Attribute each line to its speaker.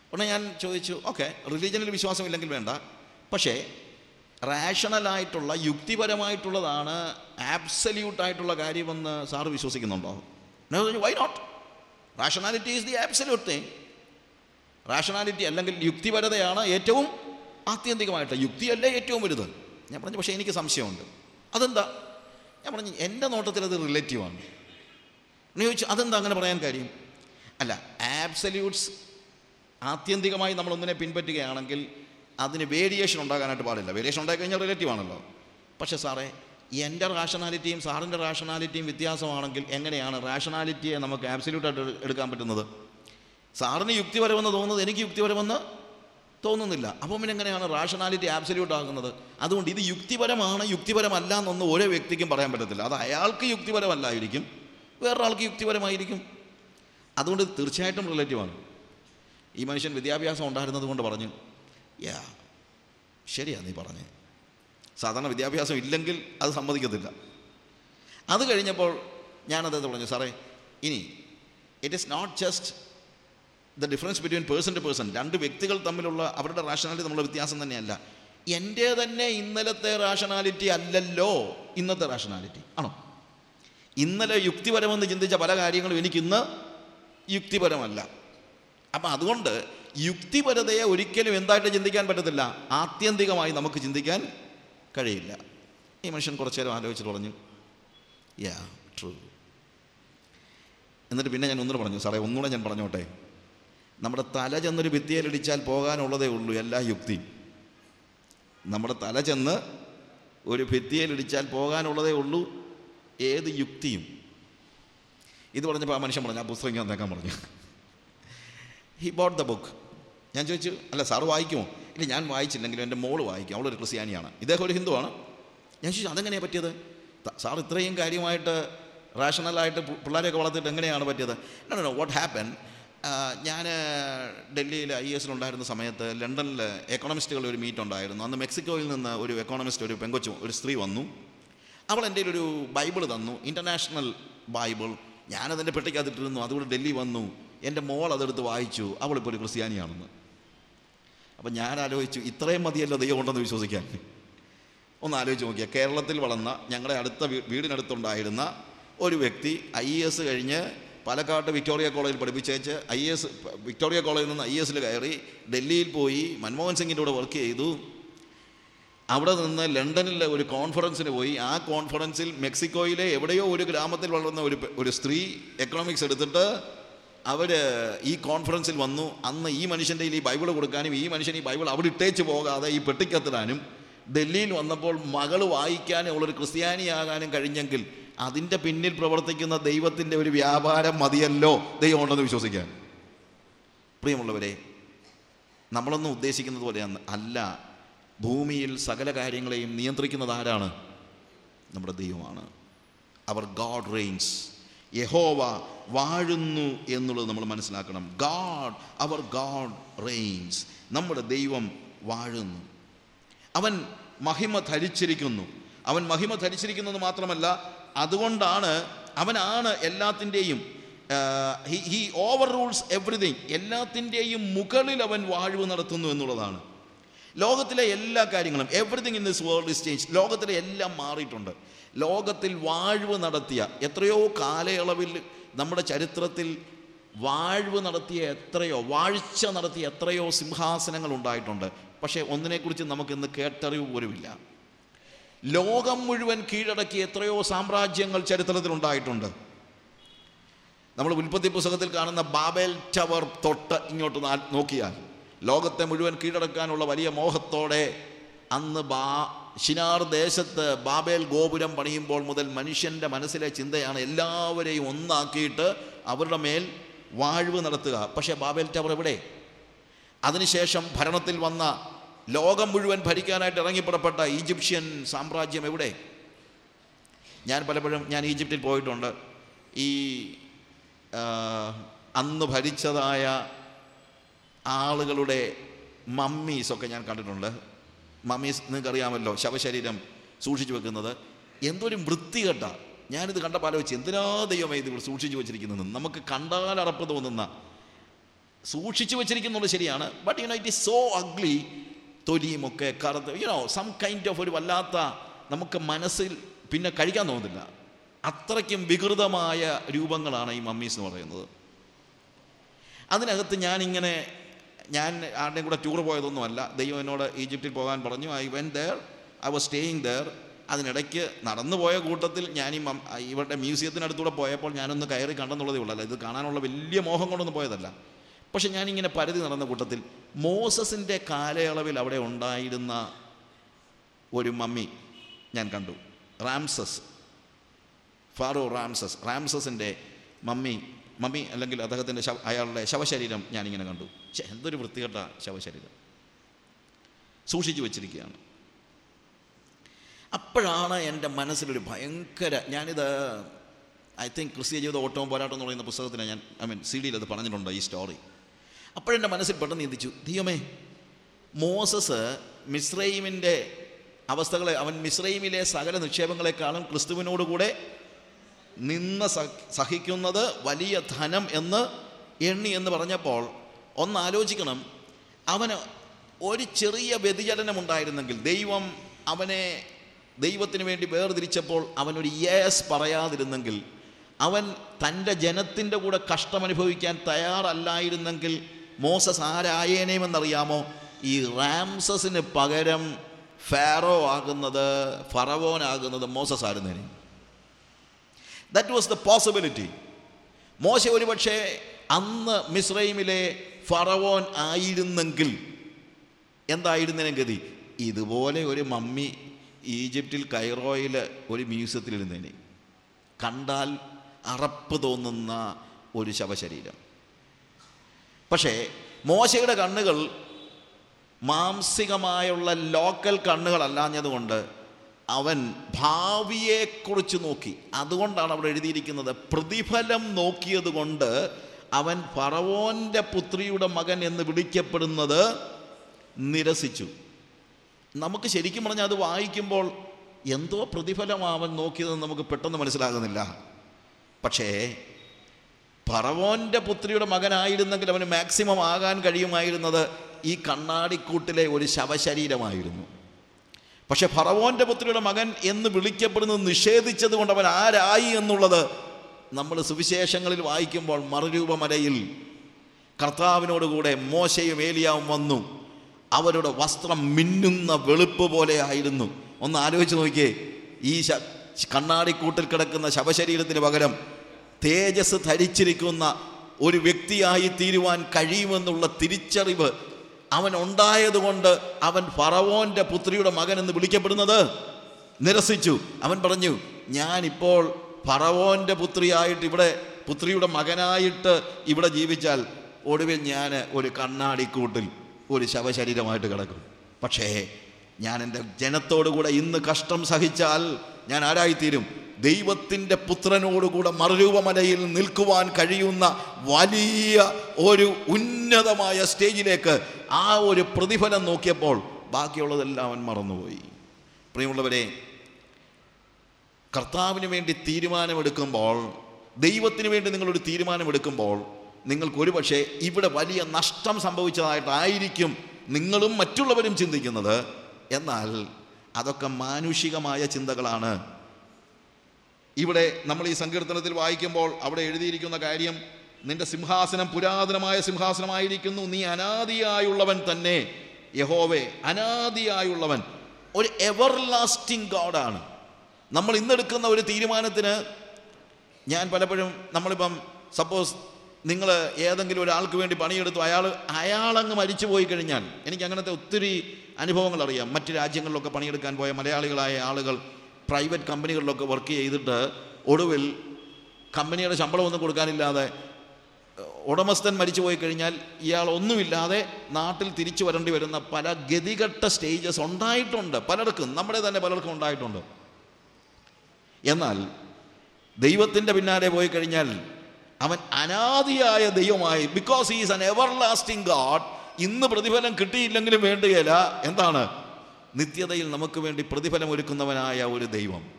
Speaker 1: ഉടനെ ഞാൻ ചോദിച്ചു ഓക്കെ റിലീജനിൽ വിശ്വാസമില്ലെങ്കിൽ വേണ്ട പക്ഷേ റാഷണലായിട്ടുള്ള യുക്തിപരമായിട്ടുള്ളതാണ് ആബ്സല്യൂട്ടായിട്ടുള്ള കാര്യമെന്ന് സാറ് വിശ്വസിക്കുന്നുണ്ടോ why not rationality is the absolute thing rationality അല്ലെങ്കിൽ യുക്തിപരതയാണ് ഏറ്റവും ആത്യന്തികമായിട്ട് യുക്തിയല്ലേ ഏറ്റവും വലുത് ഞാൻ പറഞ്ഞു പക്ഷേ എനിക്ക് സംശയമുണ്ട് അതെന്താ ഞാൻ പറഞ്ഞു എൻ്റെ നോട്ടത്തിൽ അത് റിലേറ്റീവാണ് എന്ന് ചോദിച്ചു അതെന്താ അങ്ങനെ പറയാൻ കാര്യം അല്ല ആബ്സല്യൂട്ട്സ് ആത്യന്തികമായി നമ്മളൊന്നിനെ പിൻപറ്റുകയാണെങ്കിൽ അതിന് വേരിയേഷൻ ഉണ്ടാകാനായിട്ട് പാടില്ല വേരിയേഷൻ ഉണ്ടായി കഴിഞ്ഞാൽ റിലേറ്റീവ് ആണല്ലോ പക്ഷേ സാറേ എൻ്റെ റാഷണാലിറ്റിയും സാറിൻ്റെ റാഷണാലിറ്റിയും വ്യത്യാസമാണെങ്കിൽ എങ്ങനെയാണ് റാഷണാലിറ്റിയെ നമുക്ക് ആബ്സല്യൂട്ടായിട്ട് എടുക്കാൻ പറ്റുന്നത് സാറിന് യുക്തിപരമെന്ന് തോന്നുന്നത് എനിക്ക് യുക്തിപരമെന്ന് തോന്നുന്നില്ല അപ്പം പിന്നെ എങ്ങനെയാണ് റാഷണാലിറ്റി ആബ്സല്യൂട്ട് ആകുന്നത് അതുകൊണ്ട് ഇത് യുക്തിപരമാണ് യുക്തിപരമല്ല എന്നൊന്നും ഓരോ വ്യക്തിക്കും പറയാൻ പറ്റത്തില്ല അത് അയാൾക്ക് യുക്തിപരമല്ലായിരിക്കും വേറൊരാൾക്ക് യുക്തിപരമായിരിക്കും അതുകൊണ്ട് ഇത് തീർച്ചയായിട്ടും റിലേറ്റീവാണ് ഈ മനുഷ്യൻ വിദ്യാഭ്യാസം ഉണ്ടായിരുന്നത് കൊണ്ട് പറഞ്ഞു യാ ശരിയാ നീ പറഞ്ഞേ സാധാരണ വിദ്യാഭ്യാസം ഇല്ലെങ്കിൽ അത് സമ്മതിക്കത്തില്ല അത് കഴിഞ്ഞപ്പോൾ ഞാനത് പറഞ്ഞു സാറേ ഇനി it is not just the difference between person to person രണ്ട് വ്യക്തികൾ തമ്മിലുള്ള അവരുടെ റാഷണാലിറ്റി തമ്മിലുള്ള വ്യത്യാസം തന്നെയല്ല എൻ്റെ തന്നെ ഇന്നലത്തെ റാഷണാലിറ്റി അല്ലല്ലോ ഇന്നത്തെ റാഷണാലിറ്റി ആണോ ഇന്നലെ യുക്തിപരമെന്ന് ചിന്തിച്ച പല കാര്യങ്ങളും എനിക്കിന്ന് യുക്തിപരമല്ല അപ്പം അതുകൊണ്ട് യുക്തിപരതയെ ഒരിക്കലും എന്തായിട്ട് ചിന്തിക്കാൻ പറ്റത്തില്ല ആത്യന്തികമായി നമുക്ക് ചിന്തിക്കാൻ കഴിയില്ല ഈ മനുഷ്യൻ കുറച്ചു നേരം ആലോചിച്ചിട്ട് പറഞ്ഞു യാ ട്രൂ എന്നിട്ട് പിന്നെ ഞാൻ ഒന്നുകൂടെ പറഞ്ഞു സാറേ ഒന്നുകൂടെ ഞാൻ പറഞ്ഞോട്ടെ നമ്മുടെ തല ചെന്നൊരു ഭിത്തിയിലിടിച്ചാൽ പോകാനുള്ളതേ ഉള്ളൂ എല്ലാ യുക്തിയും നമ്മുടെ തല ചെന്ന് ഒരു ഭിത്തിയിലിടിച്ചാൽ പോകാനുള്ളതേ ഉള്ളൂ ഏത് യുക്തിയും ഇത് പറഞ്ഞപ്പോൾ ആ മനുഷ്യൻ പറഞ്ഞു ആ പുസ്തകം ഞാൻ തേക്കാൻ പറഞ്ഞു ഹി ബോട്ട് ദ ബുക്ക് ഞാൻ ചോദിച്ചു അല്ല സാറ് വായിക്കുമോ ഇല്ല ഞാൻ വായിച്ചില്ലെങ്കിലും എൻ്റെ മോള് വായിക്കും അവളൊരു ക്രിസ്ത്യാനിയാണ് ഇദ്ദേഹം ഒരു ഹിന്ദുവാണ് ഞാൻ ചോദിച്ചു അതെങ്ങനെയാണ് പറ്റിയത് ത- സാർ ഇത്രയും കാര്യമായിട്ട് റാഷണലായിട്ട് പു- പിള്ളേരെയൊക്കെ വളർത്തിയിട്ട് എങ്ങനെയാണ് പറ്റിയത് നോ നോ വാട്ട് ഹാപ്പൻ ഞാൻ ഡൽഹിയിൽ ഐ എസിലുണ്ടായിരുന്ന സമയത്ത് ലണ്ടനിൽ എക്കണോമിസ്റ്റുകൾ ഒരു മീറ്റ് ഉണ്ടായിരുന്നു അന്ന് മെക്സിക്കോയിൽ നിന്ന് ഒരു എക്കോണമിസ്റ്റ് ഒരു പെങ്കൊച്ചു ഒരു സ്ത്രീ വന്നു അവൾ എൻ്റെ ഒരു ബൈബിൾ തന്നു ഇൻ്റർനാഷണൽ ബൈബിൾ ഞാനതിൻ്റെ പെട്ടിക്കകത്തിട്ടിരുന്നു അതുകൊണ്ട് ഡൽഹി വന്നു എൻ്റെ മോൾ അതെടുത്ത് വായിച്ചു അവളിപ്പോൾ ഒരു ക്രിസ്ത്യാനിയാണെന്ന് അപ്പം ഞാൻ ആലോചിച്ചു ഇത്രയും മതിയല്ലോ ദൈവം ഉണ്ടെന്ന് വിശ്വസിക്കാൻ ഒന്ന് ആലോചിച്ച് നോക്കിയാൽ കേരളത്തിൽ വളർന്ന ഞങ്ങളുടെ അടുത്ത വീ- വീടിനടുത്തുണ്ടായിരുന്ന ഒരു വ്യക്തി ഐ എസ് കഴിഞ്ഞ് പാലക്കാട്ട് വിക്ടോറിയ കോളേജിൽ പഠിപ്പിച്ചേച്ച് ഐ എസ് വിക്ടോറിയ കോളേജിൽ നിന്ന് ഐ എസിൽ കയറി ഡൽഹിയിൽ പോയി മൻമോഹൻ സിംഗിൻ്റെ കൂടെ വർക്ക് ചെയ്തു അവിടെ നിന്ന് ലണ്ടനിലെ ഒരു കോൺഫറൻസിന് പോയി ആ കോൺഫറൻസിൽ മെക്സിക്കോയിലെ എവിടെയോ ഒരു ഗ്രാമത്തിൽ വളർന്ന ഒരു പെ- ഒരു സ്ത്രീ എക്കണോമിക്സ് എടുത്തിട്ട് അവർ ഈ കോൺഫറൻസിൽ വന്നു അന്ന് ഈ മനുഷ്യൻ്റെ ഈ ബൈബിൾ കൊടുക്കാനും ഈ മനുഷ്യൻ ഈ ബൈബിൾ അവിടെ ഇട്ടേച്ച് പോകാതെ ഈ പെട്ടിക്കത്തിടാനും ഡൽഹിയിൽ വന്നപ്പോൾ മകൾ വായിക്കാനും അവളൊരു ക്രിസ്ത്യാനിയാകാനും കഴിഞ്ഞെങ്കിൽ അതിൻ്റെ പിന്നിൽ പ്രവർത്തിക്കുന്ന ദൈവത്തിൻ്റെ ഒരു വ്യാപാരം മതിയല്ലോ ദൈവം ഉണ്ടെന്ന് വിശ്വസിക്കാൻ പ്രിയമുള്ളവരെ നമ്മളൊന്നും ഉദ്ദേശിക്കുന്നത് പോലെയാണ് അല്ല ഭൂമിയിൽ സകല കാര്യങ്ങളെയും നിയന്ത്രിക്കുന്നത് ആരാണ് നമ്മുടെ ദൈവമാണ് അവർ ഗാഡ് റെയിൻസ് യഹോവ വാഴുന്നു എന്നുള്ളത് നമ്മൾ മനസ്സിലാക്കണം ഗാഡ് അവർ ഗാഡ് റെയിൻസ് നമ്മുടെ ദൈവം വാഴുന്നു അവൻ മഹിമ ധരിച്ചിരിക്കുന്നു അവൻ മഹിമ ധരിച്ചിരിക്കുന്നത് മാത്രമല്ല അതുകൊണ്ടാണ് അവനാണ് എല്ലാത്തിൻ്റെയും ഹി ഓവർ റൂൾസ് എവറിഥിങ് എല്ലാത്തിൻ്റെയും മുകളിൽ അവൻ വാഴ്വ് നടത്തുന്നു എന്നുള്ളതാണ് ലോകത്തിലെ എല്ലാ കാര്യങ്ങളും everything in this world is change ലോകത്തിലെ എല്ലാം മാറിയിട്ടുണ്ട് ലോകത്തിൽ വാഴ്വ് നടത്തിയ എത്രയോ കാലയളവിൽ നമ്മുടെ ചരിത്രത്തിൽ വാഴ്വ് നടത്തിയ എത്രയോ വാഴ്ച നടത്തിയ എത്രയോ സിംഹാസനങ്ങൾ ഉണ്ടായിട്ടുണ്ട് പക്ഷേ ഒന്നിനെക്കുറിച്ച് നമുക്കിന്ന് കേട്ടറിവ് പോലുമില്ല ലോകം മുഴുവൻ കീഴടക്കിയ എത്രയോ സാമ്രാജ്യങ്ങൾ ചരിത്രത്തിൽ ഉണ്ടായിട്ടുണ്ട് നമ്മൾ ഉൽപ്പത്തി പുസ്തകത്തിൽ കാണുന്ന ബാബേൽ ടവർ തൊട്ട് ഇങ്ങോട്ട് നാ- നോക്കിയാൽ ലോകത്തെ മുഴുവൻ കീഴടക്കാനുള്ള വലിയ മോഹത്തോടെ അന്ന് ബാ ഷിനാർ ദേശത്ത് ബാബേൽ ഗോപുരം പണിയുമ്പോൾ മുതൽ മനുഷ്യൻ്റെ മനസ്സിലെ ചിന്തയാണ് എല്ലാവരെയും ഒന്നാക്കിയിട്ട് അവരുടെ മേൽ വാഴ്വ് നടത്തുക പക്ഷേ ബാബേൽ ടവർ എവിടെ അതിനുശേഷം ഭരണത്തിൽ വന്ന ലോകം മുഴുവൻ ഭരിക്കാനായിട്ട് ഇറങ്ങിപ്പുറപ്പെട്ട ഈജിപ്ഷ്യൻ സാമ്രാജ്യം എവിടെ ഞാൻ പലപ്പോഴും ഞാൻ ഈജിപ്തിൽ പോയിട്ടുണ്ട് ഈ ആ, അന്ന് ഭരിച്ചതായ ആളുകളുടെ മമ്മീസൊക്കെ ഞാൻ കണ്ടിട്ടുണ്ട് മമ്മീസ് നിങ്ങൾക്കറിയാമല്ലോ ശവശരീരം സൂക്ഷിച്ചു വെക്കുന്നത് എന്തൊരു വൃത്തികെട്ട ഞാനിത് കണ്ടപ്പോൾ ആലോചിച്ച് എന്തിനാ ദൈവമേ ഇത് ഇവിടെ സൂക്ഷിച്ചു വെച്ചിരിക്കുന്നത് നമുക്ക് കണ്ടാൽ അറപ്പ് തോന്നുന്ന സൂക്ഷിച്ചു വെച്ചിരിക്കുന്നുള്ളത് ശരിയാണ് but you know it is so ugly തൊലിയുമൊക്കെ കറുത്ത് യുനോ സം കൈൻഡ് ഓഫ് ഒരു വല്ലാത്ത നമുക്ക് മനസ്സിൽ പിന്നെ കഴിക്കാൻ തോന്നുന്നില്ല അത്രയ്ക്കും വികൃതമായ രൂപങ്ങളാണ് ഈ മമ്മീസ് എന്ന് പറയുന്നത് അതിനകത്ത് ഞാനിങ്ങനെ ഞാൻ ആരുടെയും കൂടെ ടൂർ പോയതൊന്നുമല്ല ദൈവം എന്നോട് ഈജിപ്തിൽ പോകാൻ പറഞ്ഞു I when there I was staying there അതിനിടയ്ക്ക് നടന്നു പോയ കൂട്ടത്തിൽ ഞാൻ ഈ മം- ഇവരുടെ മ്യൂസിയത്തിനടുത്തൂടെ പോയപ്പോൾ ഞാനൊന്ന് കയറി കണ്ടെന്നുള്ളതേ ഉള്ളൂ ഇത് കാണാനുള്ള വലിയ മോഹം കൊണ്ടൊന്നും പോയതല്ല പക്ഷെ ഞാനിങ്ങനെ പരതി നടന്ന കൂട്ടത്തിൽ മോസസിൻ്റെ കാലയളവിൽ അവിടെ ഉണ്ടായിരുന്ന ഒരു മമ്മി ഞാൻ കണ്ടു റാംസസ് ഫാറോ റാംസസ് റാംസസിൻ്റെ മമ്മി മമ്മി അല്ലെങ്കിൽ അദ്ദേഹത്തിൻ്റെ ശവ അയാളുടെ ശവശരീരം ഞാനിങ്ങനെ കണ്ടു പക്ഷെ എന്തൊരു വൃത്തികെട്ട ശവശരീരം സൂക്ഷിച്ചു വെച്ചിരിക്കുകയാണ് അപ്പോഴാണ് എൻ്റെ മനസ്സിലൊരു ഭയങ്കര ഞാനിത് ഐ തിങ്ക് ക്രിസ്തീയ ജീവിത ഓട്ടവും പോരാട്ടം എന്ന് പറയുന്ന പുസ്തകത്തിന് ഞാൻ ഐ മീൻ സി ഡിയിൽ അത് പറഞ്ഞിട്ടുണ്ട് ഈ സ്റ്റോറി അപ്പോഴെൻ്റെ മനസ്സിൽ പെട്ടെന്ന് ചിന്തിച്ചു ദൈവമേ മോസസ് മിസ്രൈമിൻ്റെ അവസ്ഥകളെ അവൻ മിസ്രൈമിലെ സകല നിക്ഷേപങ്ങളെക്കാളും ക്രിസ്തുവിനോടുകൂടെ നിന്ന് സഹ- സഹിക്കുന്നത് വലിയ ധനം എന്ന് എണ്ണി എന്ന് പറഞ്ഞപ്പോൾ ഒന്ന് ആലോചിക്കണം അവന് ഒരു ചെറിയ വ്യതിചലനമുണ്ടായിരുന്നെങ്കിൽ ദൈവം അവനെ ദൈവത്തിന് വേണ്ടി വേർതിരിച്ചപ്പോൾ അവനൊരു യേസ് പറയാതിരുന്നെങ്കിൽ അവൻ തൻ്റെ ജനത്തിൻ്റെ കൂടെ കഷ്ടമനുഭവിക്കാൻ തയ്യാറല്ലായിരുന്നെങ്കിൽ മോസസ് ആരായേനേമെന്നറിയാമോ ഈ റാംസസിന് പകരം ഫാറോ ആകുന്നത് ഫറവോനാകുന്നത് മോസസ് ആയിരുന്നേനെ ദാറ്റ് വാസ് ദ പോസിബിലിറ്റി മോശ ഒരുപക്ഷെ അന്ന് മിസ്രൈമിലെ ഫറവോൻ ആയിരുന്നെങ്കിൽ എന്തായിരുന്നതിനെ ഗതി ഇതുപോലെ ഒരു മമ്മി ഈജിപ്തിൽ കൈറോയിൽ ഒരു മ്യൂസിയത്തിലിരുന്നേനെ കണ്ടാൽ അറപ്പ് തോന്നുന്ന ഒരു ശവശരീരം പക്ഷേ മോശയുടെ കണ്ണുകൾ മാംസികമായുള്ള ലോക്കൽ കണ്ണുകളല്ലാഞ്ഞതുകൊണ്ട് അവൻ ഭാവിയെക്കുറിച്ച് നോക്കി അതുകൊണ്ടാണ് അവിടെ എഴുതിയിരിക്കുന്നത് പ്രതിഫലം നോക്കിയത് കൊണ്ട് അവൻ ഫറവോൻ്റെ പുത്രിയുടെ മകൻ എന്ന് വിളിക്കപ്പെടുന്നത് നിരസിച്ചു നമുക്ക് ശരിക്കും പറഞ്ഞാൽ അത് വായിക്കുമ്പോൾ എന്തോ പ്രതിഫലമാവൻ നോക്കിയതെന്ന് നമുക്ക് പെട്ടെന്ന് മനസ്സിലാകുന്നില്ല പക്ഷേ ഫറവോൻ്റെ പുത്രിയുടെ മകനായിരുന്നെങ്കിൽ അവന് മാക്സിമം ആകാൻ കഴിയുമായിരുന്നത് ഈ കണ്ണാടിക്കൂട്ടിലെ ഒരു ശവശരീരമായിരുന്നു പക്ഷെ ഫറവോൻ്റെ പുത്രിയുടെ മകൻ എന്ന് വിളിക്കപ്പെടുന്നത് നിഷേധിച്ചത് കൊണ്ട് അവൻ ആരായി എന്നുള്ളത് നമ്മൾ സുവിശേഷങ്ങളിൽ വായിക്കുമ്പോൾ മറുരൂപമലയിൽ കർത്താവിനോടുകൂടെ മോശയും ഏലിയാവും വന്നു അവരുടെ വസ്ത്രം മിന്നുന്ന വെളുപ്പ് പോലെ ആയിരുന്നു ഒന്ന് ആലോചിച്ച് നോക്കിയേ ഈ ശ കണ്ണാടിക്കൂട്ടിൽ കിടക്കുന്ന ശവശരീരത്തിന് പകരം തേജസ് ധരിച്ചിരിക്കുന്ന ഒരു വ്യക്തിയായി തീരുവാൻ കഴിയുമെന്നുള്ള തിരിച്ചറിവ് അവൻ ഉണ്ടായതുകൊണ്ട് അവൻ ഫറവോന്റെ പുത്രിയുടെ മകൻ എന്ന് വിളിക്കപ്പെടുന്നത് നിരസിച്ചു അവൻ പറഞ്ഞു ഞാനിപ്പോൾ ഫറവോന്റെ പുത്രിയായിട്ട് ഇവിടെ പുത്രിയുടെ മകനായിട്ട് ഇവിടെ ജീവിച്ചാൽ ഒടുവിൽ ഞാൻ ഒരു കണ്ണാടിക്കൂട്ടിൽ ഒരു ശവശരീരമായിട്ട് കിടക്കും പക്ഷേ ഞാൻ എൻ്റെ ജനത്തോടുകൂടെ ഇന്ന് കഷ്ടം സഹിച്ചാൽ ഞാൻ ആരായിത്തീരും ദൈവത്തിൻ്റെ പുത്രനോടുകൂടെ മറുരൂപമലയിൽ നിൽക്കുവാൻ കഴിയുന്ന വലിയ ഒരു ഉന്നതമായ സ്റ്റേജിലേക്ക് ആ ഒരു പ്രതിഫലം നോക്കിയപ്പോൾ ബാക്കിയുള്ളതെല്ലാം അവൻ മറന്നുപോയി പ്രിയമുള്ളവരെ കർത്താവിന് വേണ്ടി തീരുമാനമെടുക്കുമ്പോൾ ദൈവത്തിന് വേണ്ടി നിങ്ങളൊരു തീരുമാനമെടുക്കുമ്പോൾ നിങ്ങൾക്ക് ഒരുപക്ഷെ ഇവിടെ വലിയ നഷ്ടം സംഭവിച്ചതായിട്ടായിരിക്കും നിങ്ങളും മറ്റുള്ളവരും ചിന്തിക്കുന്നത് എന്നാൽ അതൊക്കെ മാനുഷികമായ ചിന്തകളാണ് ഇവിടെ നമ്മൾ ഈ സങ്കീർത്തനത്തിൽ വായിക്കുമ്പോൾ അവിടെ എഴുതിയിരിക്കുന്ന കാര്യം നിന്റെ സിംഹാസനം പുരാതനമായ സിംഹാസനമായിരിക്കുന്നു നീ അനാദിയായുള്ളവൻ തന്നെ യഹോവേ അനാദിയായുള്ളവൻ ഒരു എവർ ലാസ്റ്റിംഗ് ഗോഡാണ് നമ്മൾ ഇന്നെടുക്കുന്ന ഒരു തീരുമാനത്തിന് ഞാൻ പലപ്പോഴും നമ്മളിപ്പം സപ്പോസ് നിങ്ങൾ ഏതെങ്കിലും ഒരാൾക്ക് വേണ്ടി പണിയെടുത്തു അയാൾ അയാളങ്ങ് മരിച്ചു പോയി കഴിഞ്ഞാൽ എനിക്ക് അങ്ങനത്തെ ഒത്തിരി അനുഭവങ്ങൾ അറിയാം മറ്റ് രാജ്യങ്ങളിലൊക്കെ പണിയെടുക്കാൻ പോയ മലയാളികളായ ആളുകൾ പ്രൈവറ്റ് കമ്പനികളിലൊക്കെ വർക്ക് ചെയ്തിട്ട് ഒടുവിൽ കമ്പനിയുടെ ശമ്പളം ഒന്നും കൊടുക്കാനില്ലാതെ ഉടമസ്ഥൻ മരിച്ചു പോയി കഴിഞ്ഞാൽ ഇയാൾ ഒന്നുമില്ലാതെ നാട്ടിൽ തിരിച്ചു വരേണ്ടി വരുന്ന പല ഗതികെട്ട സ്റ്റേജസ് ഉണ്ടായിട്ടുണ്ട് പലർക്കും നമ്മുടെ തന്നെ പലർക്കും ഉണ്ടായിട്ടുണ്ട് എന്നാൽ ദൈവത്തിൻ്റെ പിന്നാലെ പോയി കഴിഞ്ഞാൽ അവൻ അനാദിയായ ദൈവമായി because is an everlasting God ഇന്ന് പ്രതിഫലം കിട്ടിയില്ലെങ്കിലും വേണ്ടുകയില്ല എന്താണ് നിത്യതയിൽ നമുക്ക് വേണ്ടി പ്രതിഫലം ഒരുക്കുന്നവനായ ഒരു ദൈവം